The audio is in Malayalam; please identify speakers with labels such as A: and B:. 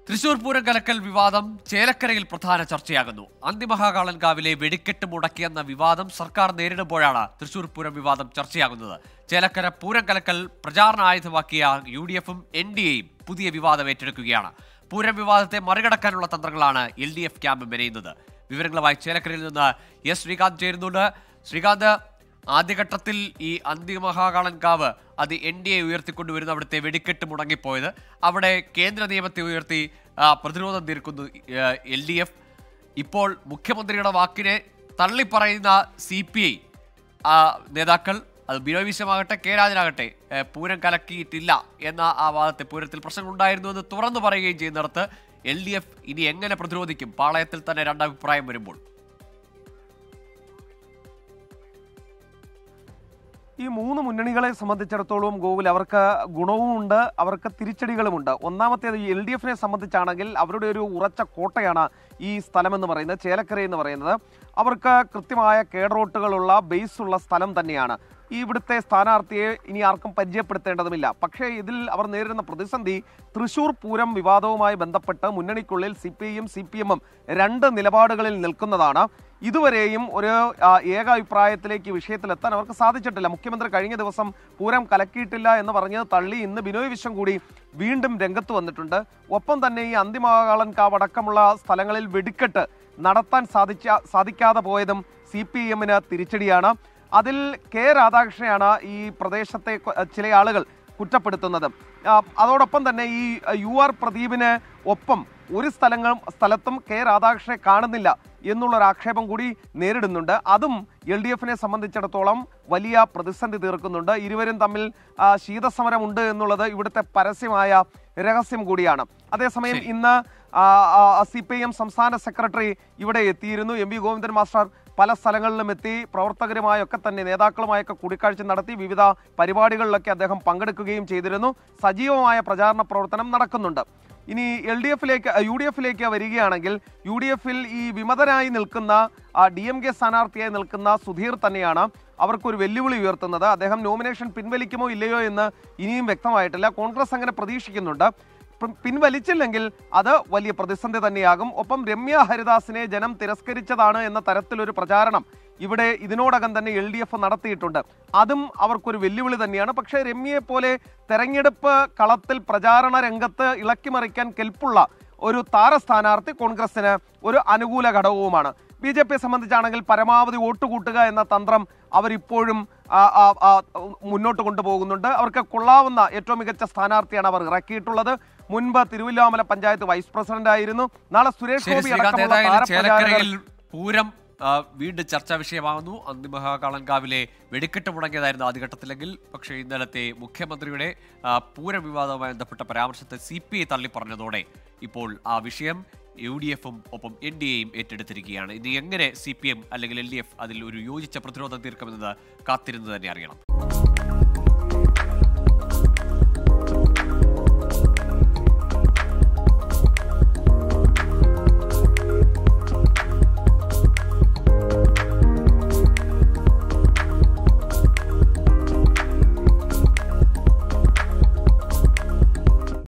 A: തൃശൂർ പൂരം കലക്കൽ വിവാദം ചേലക്കരയിൽ പ്രധാന ചർച്ചയാകുന്നു അന്തിമഹാകാളൻകാവിലെ വെടിക്കെട്ട് മുടക്കിയെന്ന വിവാദം സർക്കാർ നേരിടുമ്പോഴാണ് തൃശൂർ പൂരം വിവാദം ചർച്ചയാകുന്നത് ചേലക്കര പൂരം കലക്കൽ പ്രചാരണ ആയുധമാക്കിയ യു ഡി എഫും എൻ ഡി എയും പുതിയ വിവാദം ഏറ്റെടുക്കുകയാണ് പൂരം വിവാദത്തെ മറികടക്കാനുള്ള തന്ത്രങ്ങളാണ് എൽ ഡി എഫ് ക്യാമ്പ് മെനയുന്നത് വിവരങ്ങളുമായി ചേലക്കരയിൽ നിന്ന് എസ് ശ്രീകാന്ത് ചേരുന്നുണ്ട് ശ്രീകാന്ത് ആദ്യഘട്ടത്തിൽ ഈ അന്തിമഹാകാളൻകാവ് അത് എൻ ഡി എ ഉയർത്തിക്കൊണ്ടുവരുന്ന അവിടുത്തെ വെടിക്കെട്ട് മുടങ്ങിപ്പോയത് അവിടെ കേന്ദ്ര നിയമത്തെ ഉയർത്തി ആ, പ്രതിരോധം തീർക്കുന്നു എൽ ഡി എഫ് ഇപ്പോൾ മുഖ്യമന്ത്രിയുടെ വാക്കിനെ തള്ളിപ്പറയുന്ന സി പി ഐ നേതാക്കൾ അത് ബിനോയ് വിശ്വമാകട്ടെ കെ രാജനാകട്ടെ ഏ, പൂരം കലക്കിയിട്ടില്ല എന്ന ആ വാദത്തെ പൂരത്തിൽ പ്രശ്നങ്ങളുണ്ടായിരുന്നു എന്ന് തുറന്നു പറയുകയും ചെയ്യുന്നിടത്ത് എൽ ഡി എഫ് ഇനി എങ്ങനെ പ്രതിരോധിക്കും പാളയത്തിൽ തന്നെ രണ്ടഭിപ്രായം വരുമ്പോൾ
B: ഈ മൂന്ന് മുന്നണികളെ സംബന്ധിച്ചിടത്തോളം ഗോകുൽ അവർക്ക് ഗുണവുമുണ്ട് അവർക്ക് തിരിച്ചടികളുമുണ്ട് ഒന്നാമത്തേത് എൽ ഡി എഫിനെ സംബന്ധിച്ചാണെങ്കിൽ അവരുടെ ഒരു ഉറച്ച കോട്ടയാണ് ഈ സ്ഥലമെന്ന് പറയുന്നത് ചേലക്കര എന്ന് പറയുന്നത് അവർക്ക് കൃത്യമായ കേഡറോട്ടുകളുള്ള ബേസ് ഉള്ള സ്ഥലം തന്നെയാണ് ഈ ഇവിടുത്തെ സ്ഥാനാർത്ഥിയെ ഇനി ആർക്കും പരിചയപ്പെടുത്തേണ്ടതുമില്ല പക്ഷേ ഇതിൽ അവർ നേരിടുന്ന പ്രതിസന്ധി തൃശൂർ പൂരം വിവാദവുമായി ബന്ധപ്പെട്ട് മുന്നണിക്കുള്ളിൽ സി പി ഐയും സി പി എമ്മും രണ്ട് നിലപാടുകളിൽ നിൽക്കുന്നതാണ് ഇതുവരെയും ഒരു ആ, ഏക അഭിപ്രായത്തിലേക്ക് വിഷയത്തിലെത്താൻ അവർക്ക് സാധിച്ചിട്ടില്ല മുഖ്യമന്ത്രി കഴിഞ്ഞ ദിവസം പൂരം കലക്കിയിട്ടില്ല എന്ന് പറഞ്ഞത് തള്ളി ഇന്ന് ബിനോയ് വിശ്വം കൂടി വീണ്ടും രംഗത്ത് വന്നിട്ടുണ്ട് ഒപ്പം തന്നെ ഈ അന്തിമകാളൻ കാവ് അടക്കമുള്ള സ്ഥലങ്ങളിൽ വെടിക്കെട്ട് നടത്താൻ സാധിച്ച സാധിക്കാതെ പോയതും സി പി എമ്മിന് തിരിച്ചടിയാണ് അതിൽ കെ രാധാകൃഷ്ണനാണ് ഈ പ്രദേശത്തെ കൊ- ചില ആളുകൾ കുറ്റപ്പെടുത്തുന്നത് ആ, അതോടൊപ്പം തന്നെ ഈ യു ആർ പ്രദീപിന് ഒപ്പം ഒരു സ്ഥലങ്ങളും സ്ഥലത്തും കെ രാധാകൃഷ്ണനെ കാണുന്നില്ല എന്നുള്ളൊരു ആക്ഷേപം കൂടി നേരിടുന്നുണ്ട് അതും എൽ ഡി എഫിനെ സംബന്ധിച്ചിടത്തോളം വലിയ പ്രതിസന്ധി തീർക്കുന്നുണ്ട് ഇരുവരും തമ്മിൽ ആ, ശീതസമരമുണ്ട് എന്നുള്ളത് ഇവിടുത്തെ പരസ്യമായ രഹസ്യം കൂടിയാണ് അതേസമയം
A: ശരി.
B: ഇന്ന് സി പി ഐ എം സംസ്ഥാന സെക്രട്ടറി ഇവിടെ എത്തിയിരുന്നു എം വി ഗോവിന്ദൻ മാസ്റ്റർ പല സ്ഥലങ്ങളിലും എത്തി പ്രവർത്തകരുമായൊക്കെ തന്നെ നേതാക്കളുമായൊക്കെ കൂടിക്കാഴ്ച നടത്തി വിവിധ പരിപാടികളിലൊക്കെ അദ്ദേഹം പങ്കെടുക്കുകയും ചെയ്തിരുന്നു സജീവമായ പ്രചാരണ പ്രവർത്തനം നടക്കുന്നുണ്ട് ഇനി എൽ ഡി എഫിലേക്ക് യു ഡി എഫിലേക്ക് വരികയാണെങ്കിൽ യു ഡി എഫിൽ ഈ വിമതനായി നിൽക്കുന്ന ഡി എം കെ സ്ഥാനാർത്ഥിയായി നിൽക്കുന്ന സുധീർ തന്നെയാണ് അവർക്കൊരു വെല്ലുവിളി ഉയർത്തുന്നത് അദ്ദേഹം നോമിനേഷൻ പിൻവലിക്കുമോ ഇല്ലയോ എന്ന് ഇനിയും വ്യക്തമായിട്ടില്ല കോൺഗ്രസ് അങ്ങനെ പ്രതീക്ഷിക്കുന്നുണ്ട് പി- പിൻവലിച്ചില്ലെങ്കിൽ അത് വലിയ പ്രതിസന്ധി തന്നെയാകും ഒപ്പം രമ്യ ഹരിദാസിനെ ജനം തിരസ്കരിച്ചതാണ് എന്ന തരത്തിലൊരു പ്രചാരണം ഇവിടെ ഇതിനോടകം തന്നെ എൽ ഡി എഫ് നടത്തിയിട്ടുണ്ട് അതും അവർക്കൊരു വെല്ലുവിളി തന്നെയാണ് പക്ഷേ രമ്യയെ പോലെ തെരഞ്ഞെടുപ്പ് കളത്തിൽ പ്രചാരണ രംഗത്ത് ഇളക്കിമറിക്കാൻ കെൽപ്പുള്ള ഒരു താര സ്ഥാനാർത്ഥി കോൺഗ്രസിന് ഒരു അനുകൂല ഘടകവുമാണ് ബി ജെ പിയെ സംബന്ധിച്ചാണെങ്കിൽ പരമാവധി വോട്ട് കൂട്ടുക എന്ന തന്ത്രം അവരിപ്പോഴും ആ, ആ, ആ, മുന്നോട്ട് കൊണ്ടുപോകുന്നുണ്ട് അവർക്ക് കൊള്ളാവുന്ന ഏറ്റവും മികച്ച സ്ഥാനാർത്ഥിയാണ് അവർ ഇറക്കിയിട്ടുള്ളത് മുൻപ് തിരുവല്ലാമല പഞ്ചായത്ത് വൈസ് പ്രസിഡന്റ് ആയിരുന്നു നാളെ സുരേഷ്
A: ശരി
B: ഗോപി
A: ശ്രീകാന്ത്
B: അടക്കമുള്ള
A: ഏതായാലും
B: താരപ്രചാരകർ
A: ചേലക്കരയിൽ പൂരം ആ, വീണ്ടും ചർച്ചാ വിഷയമാകുന്നു അന്തിമഹാകാളൻകാവിലെ വെടിക്കെട്ട് മുടങ്ങിയതായിരുന്നു ആദ്യഘട്ടത്തിലെങ്കിൽ പക്ഷേ ഇന്നലത്തെ മുഖ്യമന്ത്രിയുടെ ആ, പൂരം വിവാദവുമായി ബന്ധപ്പെട്ട പരാമർശത്തെ സി പി ഐ തള്ളിപ്പറഞ്ഞതോടെ ഇപ്പോൾ ആ വിഷയം യു ഡി എഫും ഒപ്പം എൻ ഡി എയും ഏറ്റെടുത്തിരിക്കുകയാണ് ഇനി എങ്ങനെ സി പി എം അല്ലെങ്കിൽ എൽ ഡി എഫ് അതിൽ ഒരു യോജിച്ച പ്രതിരോധം തീർക്കുമെന്നത് കാത്തിരുന്ന് തന്നെ അറിയണം